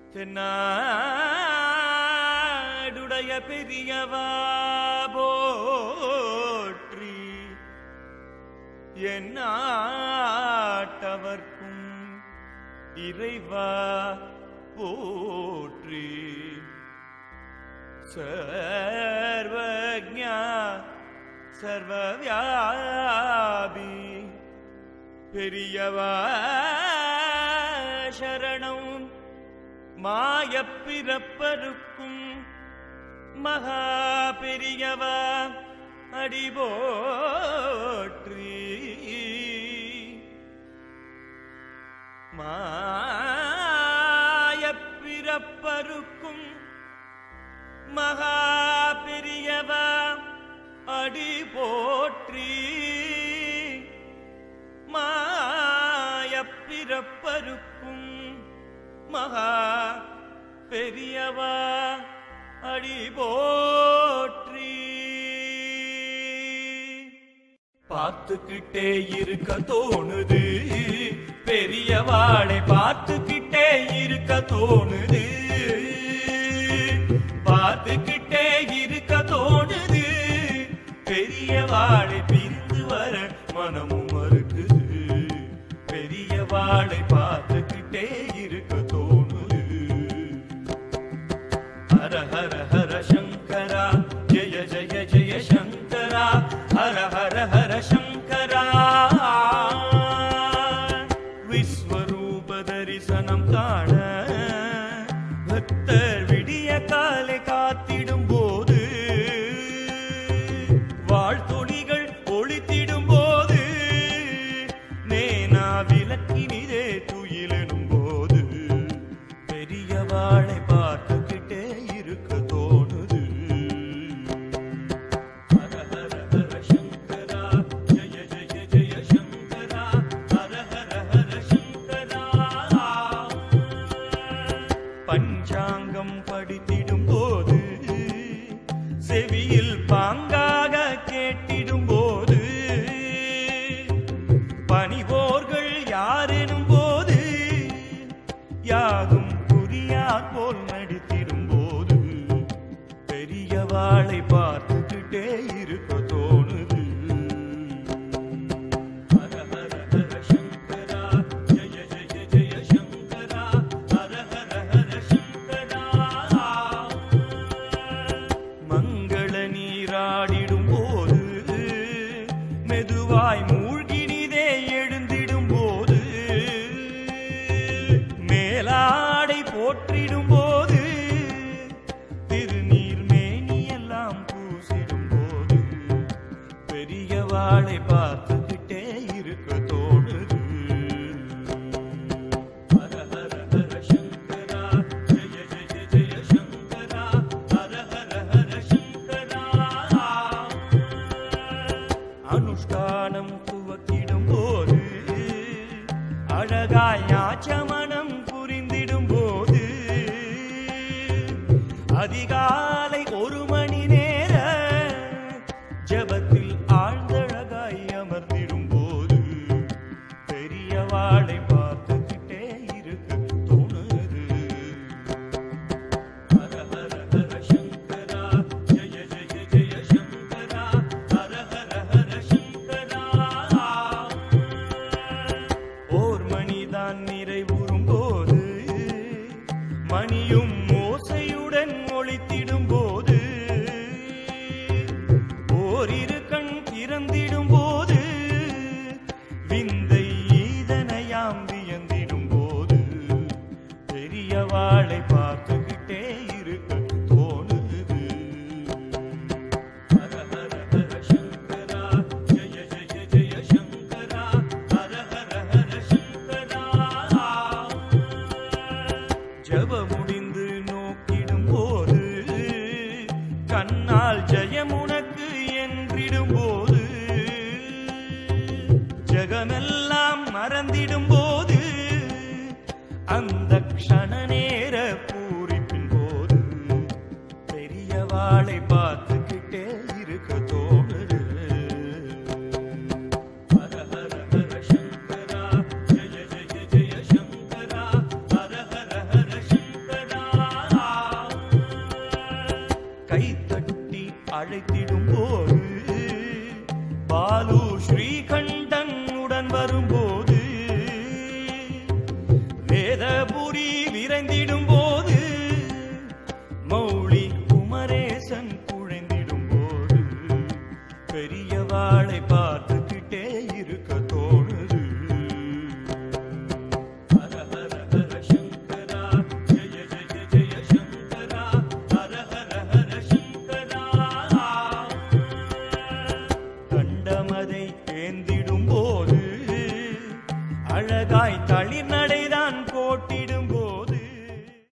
தென்னாடுடைய பெரியவா போற்றி எந்நாட்டவர்க்கும் இறைவா போற்றி சர்வஜா சர்வவியாபி பெரியவா சரணம் மாயப்பிறப்பருக்கும் மகா பெரியவா அடிபோற்றி மாயப்பிறப்பருக்கும் மகா பெரியவா அடி போற்றி மாயப்பிறப்பருக்கும் மகா பெரியவா அடி போற்றி பார்த்துக்கிட்டே இருக்க தோணுது பெரியவாளை பார்த்துக்கிட்டே இருக்க தோணுது பார்த்துக்கிட்டே இருக்க தோணுது பெரியவாளை பிரிந்து வர மனமும் மறுக்குது பெரியவாளை பார்த்துக்கிட்டே இருக்க தோணுது ஹர ஹர ஹர சங்கரா ஜெய ஜெய ஜெய சங்கரா ஹர ஹர ஹர சங்கரா விஸ்வரூப தரிசனம் காண பக்தர் விடிய காலை காத்திடும் போது வாழ்த்துணிகள் ஒளித்திடும் போது நேனா விளக்கினிதே துயிலெனும் போது பெரியவாளை பார்த்துக்கிட்டே இருக்க தோணுது ஹர ஹர ஹர சங்கரா ஜெய ஜெய ஜெய சங்கரா ஹர ஹர ஹர சங்கரா பஞ்சாங்கம் படித்திடும் போது செவியில் பாங்காக கேட்டிடும் போது பணிவோர்கள் யாரெனும் போது யாதும் புரியார் போல் நடித்திடும் போது பெரியவாளை பார்த்துக்கிட்டே இருக்க தோணுது ஹர ஹர ஹர சங்கரா ஜெய ஜெய ஜெய சங்கரா ஹர ஹர ஹர சங்கரா மங்கள நீராடிடும் போது மெதுவாய் மூழ்கினிதே எழுந்திடும் போது மேலாடை போற்றிடும் போது திருநீர் மேனியெல்லாம் பூசிடும் போது பெரியவாளை பார்த்துக்கிட்டே இருக்க தோணுது ஹர ஹர ஹர சங்கரா ஜெய ஜெய ஜெய சங்கரா ஹர ஹர ஹர சங்கரா அனுஷ்டானம் துவக்கிடும் போது அழகாய் ஆச்சமனம் புரிந்திடும் போது அதிகாலை ஒரு மணி நேர ஜபத்தில் ஆழ்ந்தழகாய் அமர்ந்திடும் போது பெரியவாளை பார்த்துக்கிட்டே இருக்க தோணுது ஹர ஹர ஹர சங்கரா ஜெய ஜெய ஜெய சங்கரா ஹர ஹர ஹர சங்கரா ஓர் மணிதான் நிறைவுறும் போது மணியும் ஓசையுடன் ஒளித்திடும் போது ஓரிரு கண் திறந்திடும் போது விந்தை ஈதனையாம் வியந்திடும் போது பெரியவாளை பார்த்துக்கிட்டே இருக்க தோணுது ஹர ஹர ஹர சங்கரா ஜெய ஜெய ஜெய சங்கரா ஹர ஹர ஹர சங்கரா ஜப முடிந்து நோக்கிடும் போது கண்ணால் ஜெயமுனக்கு என்றிடும் போது ஜெகமெல்லாம் மறந்திடும் போது அந்த க்ஷண நேர பூரிப்பின் போது பெரியவாளை பார்த்துக்கிட்டே இருக்க தோணுது ஹர ஹர ஹர சங்கரா ஜெய ஜெய ஜெய சங்கரா ஹர ஹர ஹர சங்கரா தட்டி அழைத்திடும் போது பாலு ஸ்ரீகண்ட